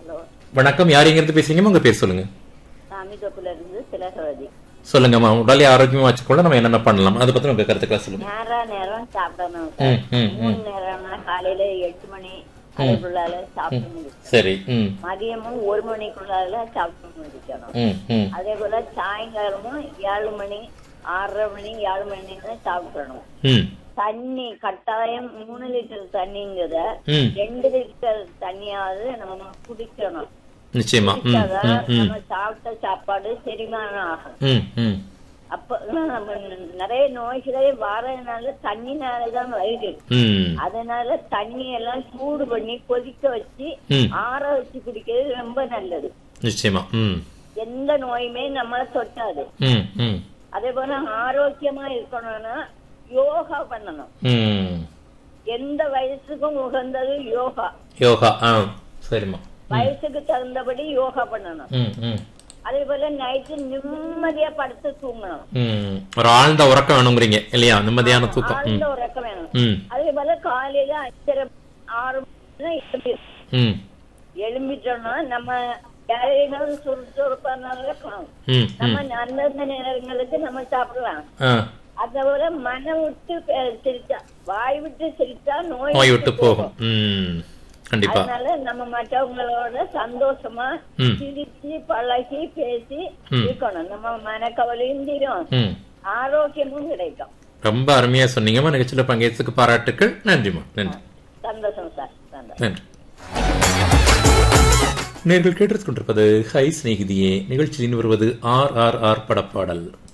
Hello வணக்கம் யார் எங்கிருந்து பேசுறீங்கம்மா உங்க பேர் சொல்லுங்க சாமிதோப்புல இருந்து திலகவதி சொல்லுங்கம்மா உடலை ஆரோக்கியமா வச்சுக்கொள்ள நம்ம என்னென்ன பண்ணலாம் அதை பத்தி உங்க கருத்துக்களை சொல்லுங்க நேரா நேரம் சாப்பிடணும் ம், ம், மூணு நேரம்னா காலையில எட்டு மணி அதுக்குள்ளால சாப்பிட்டு முடிக்கணும் சரி ம் மதியமும் ஒரு மணிக்குள்ளால சாப்பிட்டு முடிக்கணும் ம் ம் அதே போல சாயங்காலமும் ஏழு மணி ஆறரை மணி ஏழு மணிக்கு சாப்பிடணும் ம் தண்ணி கட்டாயம் மூணு லிட்டர் தண்ணிங்கிறத ம் ரெண்டு லிட்டர் தண்ணியாவது நம்ம குடிக்கணும் நிச்சயமா ம் குடிச்சாதான் ம் ம் நம்ம சாப்பிட்ட சாப்பாடு செரிமானம் ஆகும் ம் ம் அப்ப நம்ம நிறைய நோய்களே வரதுனால தண்ணினாலதான் வருது ம் அதனால தண்ணி எல்லாம் சூடு பண்ணி கொதிக்க வச்சு ம் ஆற வச்சு குடிக்கிறது ரொம்ப நல்லது நிச்சயமா ம் எந்த நோயுமே நம்மள தொட்டாது ம் ம் அதே போல ஆரோக்கியமா இருக்கணும்னா யோகா பண்ணணும் ம் எந்த வயசுக்கும் உகந்தது யோகா யோகா ஆ சரிம்மா வயசுக்கு தகுந்தபடி யோகா பண்ணணும் ம் ம் அதே போல நைட்டு நிம்மதியா படுத்து தூங்கணும் ம் ஒரு ஆழ்ந்த உறக்கம் வேணுங்கிறீங்க இல்லையா நிம்மதியான தூக்கம் ம் ஆழ்ந்த உறக்கம் வேணும் ம் அதே போல காலையில அஞ்சரை ஆறு மணி எழும்பி ம் எழும்பிட்டோம்னா நம்ம யாரையும் சுறுசுறுப்பான இருக்கணும் ம் ம் நம்ம அந்தந்த நேரங்களுக்கு நம்ம சாப்பிடலாம் ஆ அதே போல மனம் விட்டு பே- சிரிச்சா வாய் விட்டு சிரிச்சா நோய் நோய் விட்டு போகும் ம் கண்டிப்பா அதனால நம்ம மற்றவங்களோட சந்தோஷமா ம். சிரிச்சு பழகி பேசி ம். இருக்கணும் நம்ம மனக்கவலையும் தீரும் ம் ஆரோக்கியமும் கிடைக்கும் ரொம்ப அருமையா சொன்னீங்கம்மா நிகழ்ச்சியில பங்கேற்றதுக்கு பாராட்டுக்கள் நன்றிம்மா நன்றி சந்தோஷம் சார் சந்தோஷம் நன்றி நேர்கள் கேட்டுக் கொண்டிருப்பது ஹை சிநேகிதியே நிகழ்ச்சியின் வருவது ஆர் ஆர் ஆர் படப்பாடல்